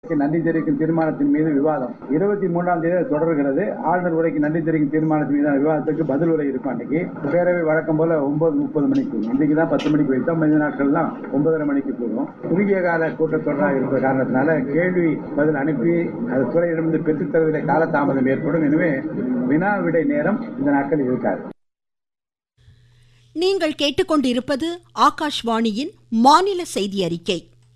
நன்றி தெரிவிக்கும் தீர்மானத்தின் மீது விவாதம் இருபத்தி மூன்றாம் தேதி அது தொடர்கிறது ஆளுநர் உரைக்கு நன்றி தெரிவிக்கும் தீர்மானத்தின் மீதான விவாதத்துக்கு பதில் உரை இருக்கும் அன்னைக்கு பேரவை வழக்கம் போல ஒன்பது முப்பது மணிக்கு கூடும். இன்னைக்கு தான் பத்து மணிக்கு வைத்தோம் மனித நாட்கள்லாம் ஒன்பதரை மணிக்கு கூடும் குறுகிய கால கூட்டத்தொடராக இருந்த காரணத்தினால கேள்வி பதில் அனுப்பி அது துறையிடமிருந்து பெற்றுத் தருவதில் காலதாமதம் ஏற்படும் எனவே வினா விடை நேரம் இந்த நாட்கள் இருக்காது நீங்கள் கேட்டுக்கொண்டிருப்பது ஆகாஷ்வாணியின் மாநில செய்தி அறிக்கை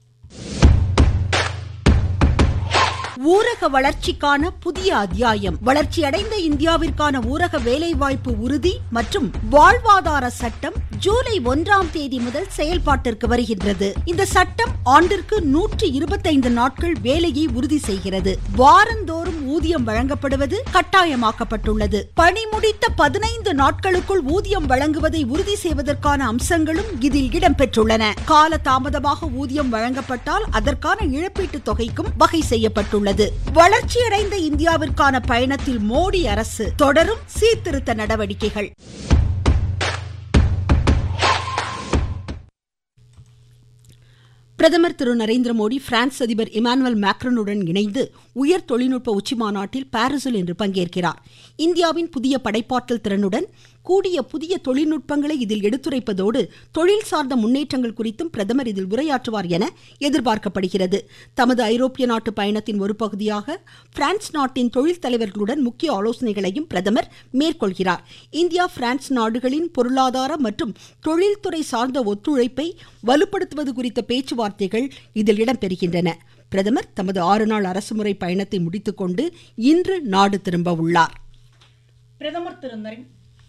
ஊரக வளர்ச்சிக்கான புதிய அத்தியாயம் வளர்ச்சியடைந்த இந்தியாவிற்கான ஊரக வேலைவாய்ப்பு உறுதி மற்றும் வாழ்வாதார சட்டம் ஜூலை ஒன்றாம் தேதி முதல் செயல்பாட்டிற்கு வருகின்றது இந்த சட்டம் ஆண்டிற்கு நூற்று இருபத்தைந்து நாட்கள் வேலையை உறுதி செய்கிறது வாரந்தோறும் ஊதியம் வழங்கப்படுவது கட்டாயமாக்கப்பட்டுள்ளது பணி முடித்த பதினைந்து நாட்களுக்குள் ஊதியம் வழங்குவதை உறுதி செய்வதற்கான அம்சங்களும் இதில் இடம்பெற்றுள்ளன கால தாமதமாக ஊதியம் வழங்கப்பட்டால் அதற்கான இழப்பீட்டுத் தொகைக்கும் வகை செய்யப்பட்டுள்ளது வளர்ச்சியடைந்த இந்தியாவிற்கான பயணத்தில் மோடி அரசு தொடரும் சீர்திருத்த நடவடிக்கைகள் பிரதமர் திரு நரேந்திர மோடி பிரான்ஸ் அதிபர் இமானுவல் மேக்ரனுடன் இணைந்து உயர் தொழில்நுட்ப உச்சி மாநாட்டில் பாரிஸில் இன்று பங்கேற்கிறார் இந்தியாவின் புதிய படைப்பாற்றல் திறனுடன் கூடிய புதிய தொழில்நுட்பங்களை இதில் எடுத்துரைப்பதோடு தொழில் சார்ந்த முன்னேற்றங்கள் குறித்தும் பிரதமர் இதில் உரையாற்றுவார் என எதிர்பார்க்கப்படுகிறது தமது ஐரோப்பிய நாட்டு பயணத்தின் ஒரு பகுதியாக பிரான்ஸ் நாட்டின் தொழில் தலைவர்களுடன் முக்கிய ஆலோசனைகளையும் பிரதமர் மேற்கொள்கிறார் இந்தியா பிரான்ஸ் நாடுகளின் பொருளாதார மற்றும் தொழில்துறை சார்ந்த ஒத்துழைப்பை வலுப்படுத்துவது குறித்த பேச்சுவார்த்தைகள் இதில் இடம்பெறுகின்றன பிரதமர் தமது ஆறு நாள் அரசுமுறை பயணத்தை முடித்துக்கொண்டு இன்று நாடு திரும்ப உள்ளார் பிரதமர் திரு நரேந்திர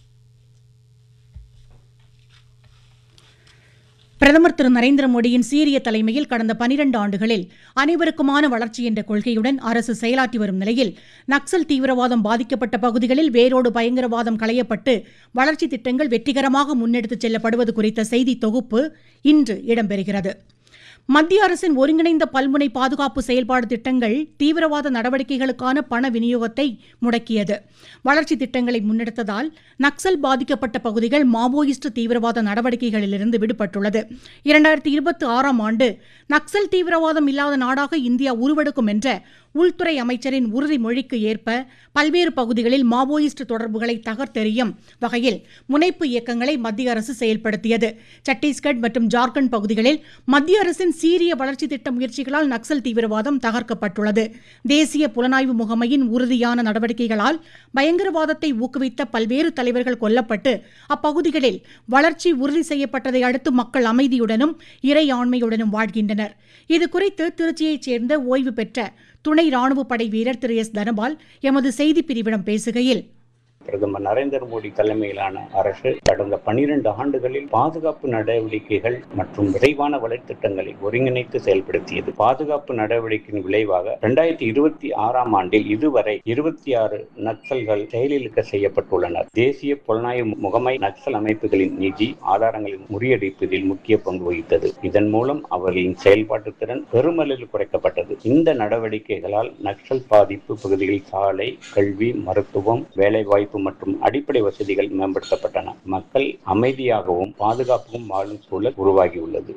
பிரதமர் திரு நரேந்திர மோடியின் சீரிய தலைமையில் கடந்த பனிரெண்டு ஆண்டுகளில் அனைவருக்குமான வளர்ச்சி என்ற கொள்கையுடன் அரசு செயலாற்றி வரும் நிலையில் நக்சல் தீவிரவாதம் பாதிக்கப்பட்ட பகுதிகளில் வேரோடு பயங்கரவாதம் களையப்பட்டு வளர்ச்சி திட்டங்கள் வெற்றிகரமாக முன்னெடுத்துச் செல்லப்படுவது குறித்த செய்தி தொகுப்பு இன்று இடம்பெறுகிறது மத்திய அரசின் ஒருங்கிணைந்த பல்முனை பாதுகாப்பு செயல்பாடு திட்டங்கள் தீவிரவாத நடவடிக்கைகளுக்கான பண விநியோகத்தை முடக்கியது வளர்ச்சி திட்டங்களை முன்னெடுத்ததால் நக்சல் பாதிக்கப்பட்ட பகுதிகள் மாவோயிஸ்ட் தீவிரவாத நடவடிக்கைகளிலிருந்து விடுபட்டுள்ளது இரண்டாயிரத்தி இருபத்தி ஆறாம் ஆண்டு நக்சல் தீவிரவாதம் இல்லாத நாடாக இந்தியா உருவெடுக்கும் என்ற உள்துறை அமைச்சரின் உறுதிமொழிக்கு ஏற்ப பல்வேறு பகுதிகளில் மாவோயிஸ்ட் தொடர்புகளை தகர்த்தெறியும் வகையில் முனைப்பு இயக்கங்களை மத்திய அரசு செயல்படுத்தியது சத்தீஸ்கட் மற்றும் ஜார்க்கண்ட் பகுதிகளில் மத்திய அரசின் சீரிய வளர்ச்சி திட்ட முயற்சிகளால் நக்சல் தீவிரவாதம் தகர்க்கப்பட்டுள்ளது தேசிய புலனாய்வு முகமையின் உறுதியான நடவடிக்கைகளால் பயங்கரவாதத்தை ஊக்குவித்த பல்வேறு தலைவர்கள் கொல்லப்பட்டு அப்பகுதிகளில் வளர்ச்சி உறுதி செய்யப்பட்டதை அடுத்து மக்கள் அமைதியுடனும் இறை ஆண்மையுடனும் வாழ்கின்றனர் இதுகுறித்து திருச்சியைச் சேர்ந்த ஓய்வு பெற்ற துணை ராணுவ படை வீரர் திரு எஸ் தனபால் எமது செய்திப் பிரிவிடம் பேசுகையில் பிரதமர் நரேந்திர மோடி தலைமையிலான அரசு கடந்த பனிரெண்டு ஆண்டுகளில் பாதுகாப்பு நடவடிக்கைகள் மற்றும் விரைவான வலைத்திட்டங்களை ஒருங்கிணைத்து செயல்படுத்தியது பாதுகாப்பு நடவடிக்கையின் விளைவாக இரண்டாயிரத்தி இருபத்தி ஆறாம் ஆண்டில் இதுவரை இருபத்தி ஆறு நக்சல்கள் செயலிழக்க செய்யப்பட்டுள்ளனர் தேசிய புலனாய்வு முகமை நக்சல் அமைப்புகளின் நிதி ஆதாரங்களின் முறியடிப்பதில் முக்கிய பங்கு வகித்தது இதன் மூலம் அவர்களின் செயல்பாட்டு திறன் பெருமளவில் குறைக்கப்பட்டது இந்த நடவடிக்கைகளால் நக்சல் பாதிப்பு பகுதிகளில் சாலை கல்வி மருத்துவம் வேலைவாய்ப்பு மற்றும் அடிப்படை வசதிகள் மேம்படுத்தப்பட்டன மக்கள் அமைதியாகவும் பாதுகாப்பும் வாழும் சூழல் உருவாகியுள்ளது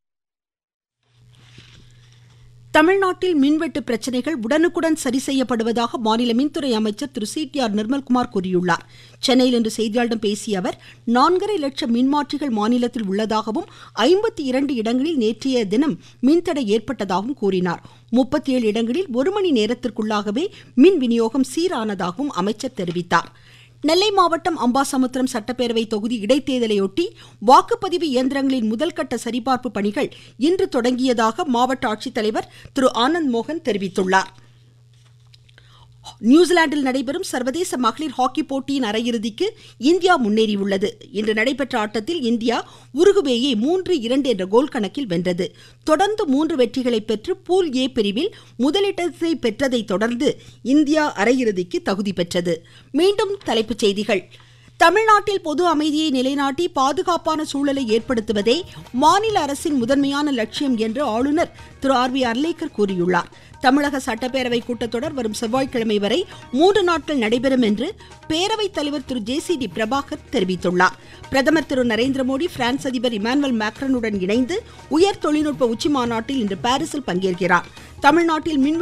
தமிழ்நாட்டில் மின்வெட்டு பிரச்சனைகள் உடனுக்குடன் சரி செய்யப்படுவதாக மாநில மின்துறை அமைச்சர் திரு சி டி ஆர் நிர்மல்குமார் கூறியுள்ளார் சென்னையில் இன்று செய்தியாளர்களிடம் பேசிய அவர் நான்கரை லட்சம் மின்மாற்றிகள் மாநிலத்தில் உள்ளதாகவும் ஐம்பத்தி இரண்டு இடங்களில் நேற்றைய தினம் மின்தடை ஏற்பட்டதாகவும் கூறினார் முப்பத்தி ஏழு இடங்களில் ஒரு மணி நேரத்திற்குள்ளாகவே மின் விநியோகம் சீரானதாகவும் அமைச்சர் தெரிவித்தார் நெல்லை மாவட்டம் அம்பாசமுத்திரம் சட்டப்பேரவை தொகுதி இடைத்தேர்தலையொட்டி வாக்குப்பதிவு இயந்திரங்களின் முதல்கட்ட சரிபார்ப்பு பணிகள் இன்று தொடங்கியதாக மாவட்ட ஆட்சித்தலைவர் திரு ஆனந்த் மோகன் தெரிவித்துள்ளார் நியூசிலாந்தில் நடைபெறும் சர்வதேச மகளிர் ஹாக்கி போட்டியின் அரையிறுதிக்கு இந்தியா முன்னேறியுள்ளது இன்று நடைபெற்ற ஆட்டத்தில் இந்தியா உருகுவேயை மூன்று இரண்டு என்ற கோல் கணக்கில் வென்றது தொடர்ந்து மூன்று வெற்றிகளை பெற்று பூல் ஏ பிரிவில் முதலிடத்தை பெற்றதை தொடர்ந்து இந்தியா அரையிறுதிக்கு தகுதி பெற்றது மீண்டும் தலைப்புச் செய்திகள் தமிழ்நாட்டில் பொது அமைதியை நிலைநாட்டி பாதுகாப்பான சூழலை ஏற்படுத்துவதே மாநில அரசின் முதன்மையான லட்சியம் என்று ஆளுநர் திரு ஆர் வி அர்லேக்கர் கூறியுள்ளார் தமிழக சட்டப்பேரவை கூட்டத்தொடர் வரும் செவ்வாய்க்கிழமை வரை மூன்று நாட்கள் நடைபெறும் என்று பேரவைத் தலைவர் திரு ஜே சி டி பிரபாகர் தெரிவித்துள்ளார் பிரதமர் திரு நரேந்திர மோடி பிரான்ஸ் அதிபர் இமானுவல் மேக்ரனுடன் இணைந்து உயர் தொழில்நுட்ப உச்சி மாநாட்டில் இன்று பாரிஸில் பங்கேற்கிறார் தமிழ்நாட்டில் மின்